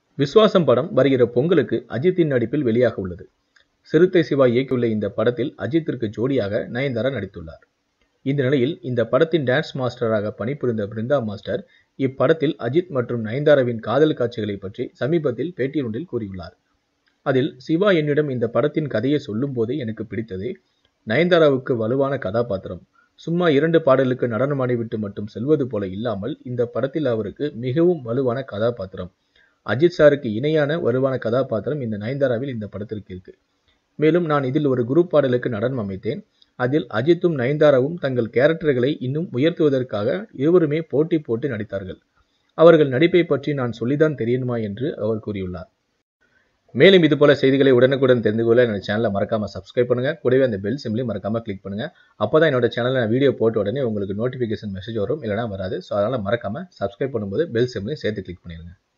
விஸ்வாசம் படம் வருகிற பொங்கலுக்கு அஜித்தின் நடிப்பில் வெளியாக உள்ளது சிறுத்தை சிவா இயக்கியுள்ள இந்த படத்தில் அஜித்திற்கு ஜோடியாக நயன்தாரா நடித்துள்ளார் இந்த நிலையில் இந்த படத்தின் டான்ஸ் மாஸ்டராக பணிபுரிந்த பிருந்தா மாஸ்டர் இப்படத்தில் அஜித் மற்றும் நயன்தாராவின் காதல் காட்சிகளை பற்றி சமீபத்தில் பேட்டி ஒன்றில் கூறியுள்ளார் அதில் சிவா என்னிடம் இந்த படத்தின் கதையை சொல்லும் போதே எனக்கு பிடித்தது நயன்தாராவுக்கு வலுவான கதாபாத்திரம் சும்மா இரண்டு பாடலுக்கு நடனமாடிவிட்டு மட்டும் செல்வது போல இல்லாமல் இந்த படத்தில் அவருக்கு மிகவும் வலுவான கதாபாத்திரம் அஜித் சாருக்கு இணையான வலுவான கதாபாத்திரம் இந்த நயன்தாராவில் இந்த படத்திற்கு இருக்கு மேலும் நான் இதில் ஒரு குரூப் பாடலுக்கு நடனம் அமைத்தேன் அதில் அஜித்தும் நயன்தாராவும் தங்கள் கேரக்டர்களை இன்னும் உயர்த்துவதற்காக இருவருமே போட்டி போட்டு நடித்தார்கள் அவர்கள் நடிப்பை பற்றி நான் சொல்லிதான் தெரியணுமா என்று அவர் கூறியுள்ளார் மேலும் இது போல செய்திகளை உடனுக்குடன் தெரிந்து கொள்ள என்னோட சேனலை மறக்காம சப்ஸ்கிரைப் பண்ணுங்க கூடவே அந்த பெல் சிம்லையும் மறக்காம கிளிக் பண்ணுங்க அப்பதான் என்னோட சேனல்ல நான் வீடியோ போட்ட உடனே உங்களுக்கு நோட்டிபிகேஷன் மெசேஜ் வரும் இல்லைனா வராது ஸோ அதனால மறக்காம சப்ஸ்கிரைப் பண்ணும்போது பெல் சிம்லையும் சேர்த்து கிளிக் பண்ணிடுங்க